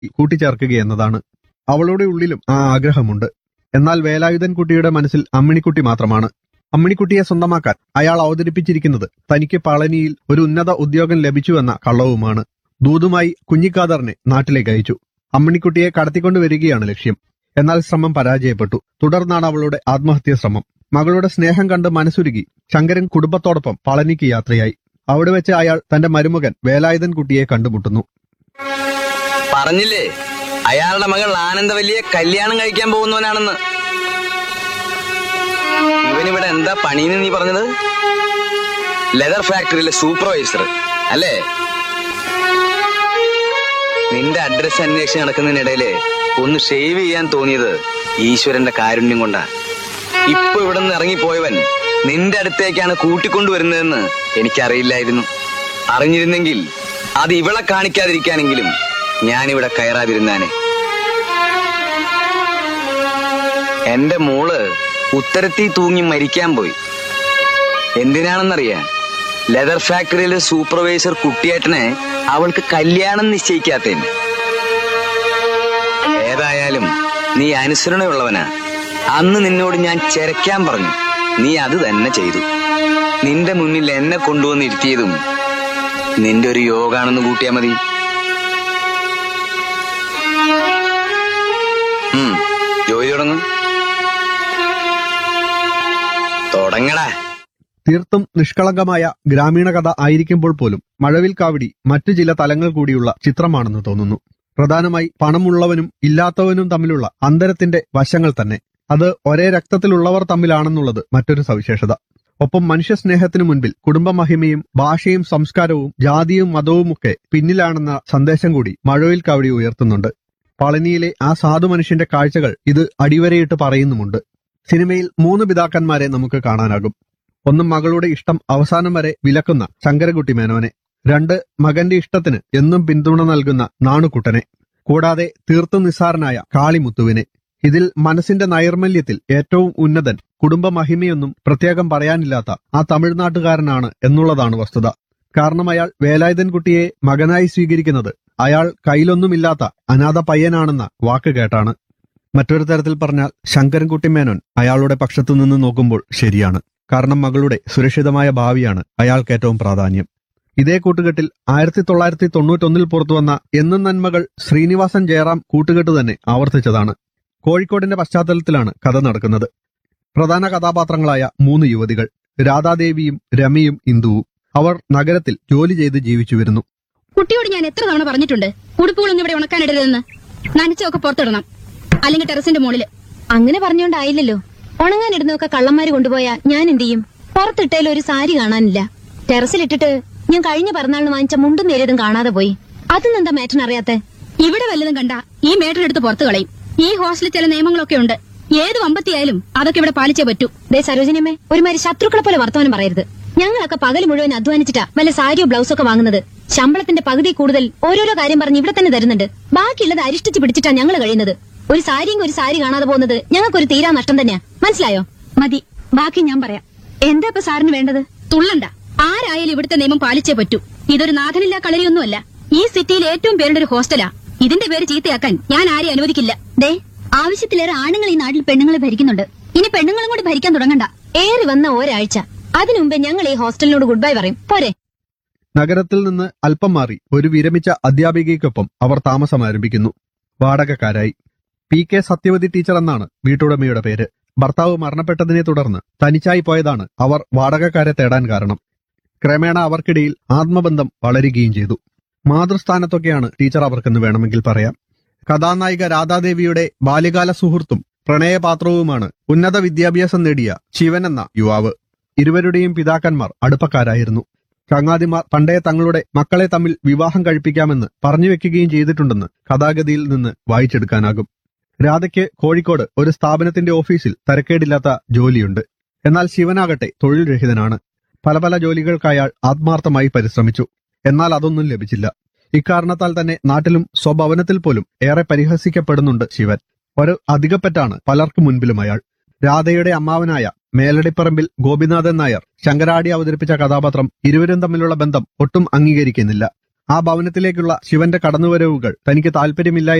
കൂട്ടിച്ചേർക്കുകയെന്നതാണ് അവളുടെ ഉള്ളിലും ആ ആഗ്രഹമുണ്ട് എന്നാൽ വേലായുധൻ കുട്ടിയുടെ മനസ്സിൽ അമ്മിണിക്കുട്ടി മാത്രമാണ് അമ്മിണിക്കുട്ടിയെ സ്വന്തമാക്കാൻ അയാൾ അവതരിപ്പിച്ചിരിക്കുന്നത് തനിക്ക് പളനിയിൽ ഒരു ഉന്നത ഉദ്യോഗം ലഭിച്ചുവെന്ന കള്ളവുമാണ് ദൂതുമായി കുഞ്ഞിക്കാദറിനെ നാട്ടിലേക്ക് അയച്ചു അമ്മിണിക്കുട്ടിയെ കടത്തിക്കൊണ്ടുവരികയാണ് ലക്ഷ്യം എന്നാൽ ശ്രമം പരാജയപ്പെട്ടു തുടർന്നാണ് അവളുടെ ആത്മഹത്യാ ശ്രമം മകളുടെ സ്നേഹം കണ്ട് മനസ്സുരുകി ശങ്കരൻ കുടുംബത്തോടൊപ്പം പളനിക്ക് യാത്രയായി അവിടെ വെച്ച് അയാൾ തന്റെ മരുമകൻ വേലായുധൻ കുട്ടിയെ കണ്ടുമുട്ടുന്നു പറഞ്ഞില്ലേ അയാളുടെ മകൾ ആനന്ദവല്ലിയെ കല്യാണം കഴിക്കാൻ പോകുന്നവനാണെന്ന് ഇവനിവിടെ എന്താ പണിന്ന് നീ പറഞ്ഞത് ലെതർ ഫാക്ടറിയിലെ സൂപ്പർവൈസർ അല്ലേ നിന്റെ അഡ്രസ് അന്വേഷിച്ച് നടക്കുന്നതിനിടയില് ഒന്ന് ഷേവ് ചെയ്യാൻ തോന്നിയത് ഈശ്വരന്റെ കാരുണ്യം കൊണ്ടാ ഇപ്പൊ ഇവിടെ നിന്ന് ഇറങ്ങിപ്പോയവൻ നിന്റെ അടുത്തേക്കാണ് കൂട്ടിക്കൊണ്ടുവരുന്നതെന്ന് എനിക്കറിയില്ലായിരുന്നു അറിഞ്ഞിരുന്നെങ്കിൽ അത് ഇവളെ കാണിക്കാതിരിക്കാനെങ്കിലും ഞാനിവിടെ കയറാതിരുന്നാനെ എന്റെ മോള് ഉത്തരത്തിൽ തൂങ്ങി മരിക്കാൻ പോയി എന്തിനാണെന്നറിയാൻ ലെതർ ഫാക്ടറിയിലെ സൂപ്പർവൈസർ കുട്ടിയേട്ടനെ അവൾക്ക് കല്യാണം നിശ്ചയിക്കാത്തതിന് ഏതായാലും നീ അനുസരണയുള്ളവനാ അന്ന് നിന്നോട് ഞാൻ ചെരക്കാൻ പറഞ്ഞു നീ അത് തന്നെ ചെയ്തു നിന്റെ മുന്നിൽ എന്നെ കൊണ്ടുവന്ന് ഇരുത്തിയതും നിന്റെ ഒരു യോഗാണെന്ന് കൂട്ടിയാ മതി ഉം, ജോലി തുടങ്ങും തുടങ്ങടാ തീർത്തും നിഷ്കളങ്കമായ ഗ്രാമീണ കഥ ആയിരിക്കുമ്പോൾ പോലും മഴവിൽ കാവടി മറ്റു ചില തലങ്ങൾ കൂടിയുള്ള ചിത്രമാണെന്ന് തോന്നുന്നു പ്രധാനമായി പണമുള്ളവനും ഇല്ലാത്തവനും തമ്മിലുള്ള അന്തരത്തിന്റെ വശങ്ങൾ തന്നെ അത് ഒരേ രക്തത്തിലുള്ളവർ തമ്മിലാണെന്നുള്ളത് മറ്റൊരു സവിശേഷത ഒപ്പം മനുഷ്യസ്നേഹത്തിനു മുൻപിൽ കുടുംബമഹിമയും ഭാഷയും സംസ്കാരവും ജാതിയും മതവുമൊക്കെ പിന്നിലാണെന്ന സന്ദേശം കൂടി മഴവിൽ കാവടി ഉയർത്തുന്നുണ്ട് പളനിയിലെ ആ സാധു മനുഷ്യന്റെ കാഴ്ചകൾ ഇത് അടിവരയിട്ട് പറയുന്നുമുണ്ട് സിനിമയിൽ മൂന്ന് പിതാക്കന്മാരെ നമുക്ക് കാണാനാകും ഒന്ന് മകളുടെ ഇഷ്ടം അവസാനം വരെ വിലക്കുന്ന ശങ്കരകുട്ടി മേനോനെ രണ്ട് മകന്റെ ഇഷ്ടത്തിന് എന്നും പിന്തുണ നൽകുന്ന നാണുക്കുട്ടനെ കൂടാതെ തീർത്തും നിസ്സാരനായ കാളിമുത്തുവിനെ ഇതിൽ മനസ്സിന്റെ നൈർമല്യത്തിൽ ഏറ്റവും ഉന്നതൻ കുടുംബ മഹിമയൊന്നും പ്രത്യേകം പറയാനില്ലാത്ത ആ തമിഴ്നാട്ടുകാരനാണ് എന്നുള്ളതാണ് വസ്തുത കാരണം അയാൾ വേലായുധൻ കുട്ടിയെ മകനായി സ്വീകരിക്കുന്നത് അയാൾ കയ്യിലൊന്നുമില്ലാത്ത അനാഥ പയ്യനാണെന്ന വാക്ക് കേട്ടാണ് മറ്റൊരു തരത്തിൽ പറഞ്ഞാൽ ശങ്കരൻകുട്ടി മേനോൻ അയാളുടെ പക്ഷത്തു നിന്ന് നോക്കുമ്പോൾ ശരിയാണ് കാരണം മകളുടെ സുരക്ഷിതമായ ഭാവിയാണ് അയാൾക്ക് ഏറ്റവും പ്രാധാന്യം ഇതേ കൂട്ടുകെട്ടിൽ ആയിരത്തി തൊള്ളായിരത്തി തൊണ്ണൂറ്റൊന്നിൽ പുറത്തുവന്ന എന്നും നന്മകൾ ശ്രീനിവാസൻ ജയറാം കൂട്ടുകെട്ട് തന്നെ ആവർത്തിച്ചതാണ് കോഴിക്കോടിന്റെ പശ്ചാത്തലത്തിലാണ് കഥ നടക്കുന്നത് പ്രധാന കഥാപാത്രങ്ങളായ മൂന്ന് യുവതികൾ രാധാദേവിയും രമയും ഇന്ദുവും അവർ നഗരത്തിൽ ജോലി ചെയ്ത് ജീവിച്ചു വരുന്നു കുട്ടിയോട് ഞാൻ എത്ര തവണ പറഞ്ഞിട്ടുണ്ട് ഉടുപ്പുകളൊന്നും ഇവിടെ ഉണക്കാനിടരുതെന്ന് നനച്ചൊക്കെ പുറത്തിടണം അല്ലെങ്കിൽ ടെറസിന്റെ മുകളില് അങ്ങനെ പറഞ്ഞോണ്ടായില്ലല്ലോ ഉണങ്ങാനിടുന്നൊക്കെ കള്ളന്മാര് കൊണ്ടുപോയാ ഞാൻ എന്ത് ചെയ്യും പുറത്തിട്ടേലും ഒരു സാരി കാണാനില്ല ടെറസിലിട്ടിട്ട് ഞാൻ കഴിഞ്ഞ പിറന്നാളിന് വാങ്ങിച്ച മുണ്ടും നേരിയതും കാണാതെ പോയി അതൊന്നും എന്താ മേറ്റൻ അറിയാത്തെ ഇവിടെ വല്ലതും കണ്ട ഈ മേട്ടനെടുത്ത് പുറത്തു കളയും ഈ ഹോസ്റ്റലിൽ ചില നിയമങ്ങളൊക്കെ ഉണ്ട് ഏത് വമ്പത്തിയായാലും അതൊക്കെ ഇവിടെ പാലിച്ചേ പറ്റൂ ദേ സരോജിനിയമ്മേ ഒരുമാതിരി ശത്രുക്കളെ പോലെ വർത്തമാനം പറയരുത് ഞങ്ങളൊക്കെ പകൽ മുഴുവൻ അധ്വാനിച്ചിട്ടാ വല്ല സാരിയോ ബ്ലൗസോ ഒക്കെ വാങ്ങുന്നത് ശമ്പളത്തിന്റെ പകുതി കൂടുതൽ ഓരോരോ കാര്യം പറഞ്ഞ് ഇവിടെ തന്നെ തരുന്നുണ്ട് ബാക്കിയുള്ളത് അരിഷ്ടിച്ച് പിടിച്ചിട്ടാ ഞങ്ങൾ കഴിയുന്നത് ഒരു സാരിയും ഒരു സാരി കാണാതെ പോകുന്നത് ഞങ്ങൾക്കൊരു തീരാ നഷ്ടം തന്നെയാ മനസ്സിലായോ മതി ബാക്കി ഞാൻ പറയാം എന്താ ഇപ്പൊ സാറിന് വേണ്ടത് തുള്ളണ്ട ആരായാലും ഇവിടുത്തെ നിയമം പാലിച്ചേ പറ്റൂ ഇതൊരു നാഥനില്ലാ കളരിയൊന്നുമല്ല ഈ സിറ്റിയിൽ ഏറ്റവും പേരുടെ ഒരു ഹോസ്റ്റലാ ഇതിന്റെ പേര് ചീത്തയാക്കാൻ ഞാൻ ആരെയും അനുവദിക്കില്ല ദേ ആവശ്യത്തിലേറെ ആണുങ്ങൾ ഈ നാട്ടിൽ പെണ്ണുങ്ങളെ ഭരിക്കുന്നുണ്ട് ഇനി പെണ്ണുങ്ങളും കൂടി ഭരിക്കാൻ തുടങ്ങണ്ട ഏറി വന്ന ഒരാഴ്ച അതിനുമുമ്പേ ഞങ്ങൾ ഈ ഹോസ്റ്റലിനോട് ഗുഡ് ബൈ പറയും പോരെ നഗരത്തിൽ നിന്ന് അല്പം മാറി ഒരു വിരമിച്ച അധ്യാപികയ്ക്കൊപ്പം അവർ താമസം ആരംഭിക്കുന്നു വാടകക്കാരായി പി കെ സത്യവതി ടീച്ചർ എന്നാണ് വീട്ടുടമയുടെ പേര് ഭർത്താവ് മരണപ്പെട്ടതിനെ തുടർന്ന് തനിച്ചായി പോയതാണ് അവർ വാടകക്കാരെ തേടാൻ കാരണം ക്രമേണ അവർക്കിടയിൽ ആത്മബന്ധം വളരുകയും ചെയ്തു മാതൃസ്ഥാനത്തൊക്കെയാണ് ടീച്ചർ അവർക്കെന്ന് വേണമെങ്കിൽ പറയാം കഥാനായിക രാധാദേവിയുടെ ബാല്യകാല സുഹൃത്തും പ്രണയപാത്രവുമാണ് ഉന്നത വിദ്യാഭ്യാസം നേടിയ ശിവൻ എന്ന യുവാവ് ഇരുവരുടെയും പിതാക്കന്മാർ അടുപ്പക്കാരായിരുന്നു ചങ്ങാതിമാർ പണ്ടേ തങ്ങളുടെ മക്കളെ തമ്മിൽ വിവാഹം കഴിപ്പിക്കാമെന്ന് പറഞ്ഞു വെക്കുകയും ചെയ്തിട്ടുണ്ടെന്ന് കഥാഗതിയിൽ നിന്ന് വായിച്ചെടുക്കാനാകും രാധയ്ക്ക് കോഴിക്കോട് ഒരു സ്ഥാപനത്തിന്റെ ഓഫീസിൽ തരക്കേടില്ലാത്ത ജോലിയുണ്ട് എന്നാൽ ശിവനാകട്ടെ തൊഴിൽ രഹിതനാണ് പല പല ജോലികൾക്ക് അയാൾ ആത്മാർത്ഥമായി പരിശ്രമിച്ചു എന്നാൽ അതൊന്നും ലഭിച്ചില്ല ഇക്കാരണത്താൽ തന്നെ നാട്ടിലും സ്വഭവനത്തിൽ പോലും ഏറെ പരിഹസിക്കപ്പെടുന്നുണ്ട് ശിവൻ ഒരു അധികപ്പറ്റാണ് പലർക്കും മുൻപിലും അയാൾ രാധയുടെ അമ്മാവനായ മേലടിപ്പറമ്പിൽ ഗോപിനാഥൻ നായർ ശങ്കരാടി അവതരിപ്പിച്ച കഥാപാത്രം ഇരുവരും തമ്മിലുള്ള ബന്ധം ഒട്ടും അംഗീകരിക്കുന്നില്ല ആ ഭവനത്തിലേക്കുള്ള ശിവന്റെ കടന്നുവരവുകൾ തനിക്ക് താല്പര്യമില്ല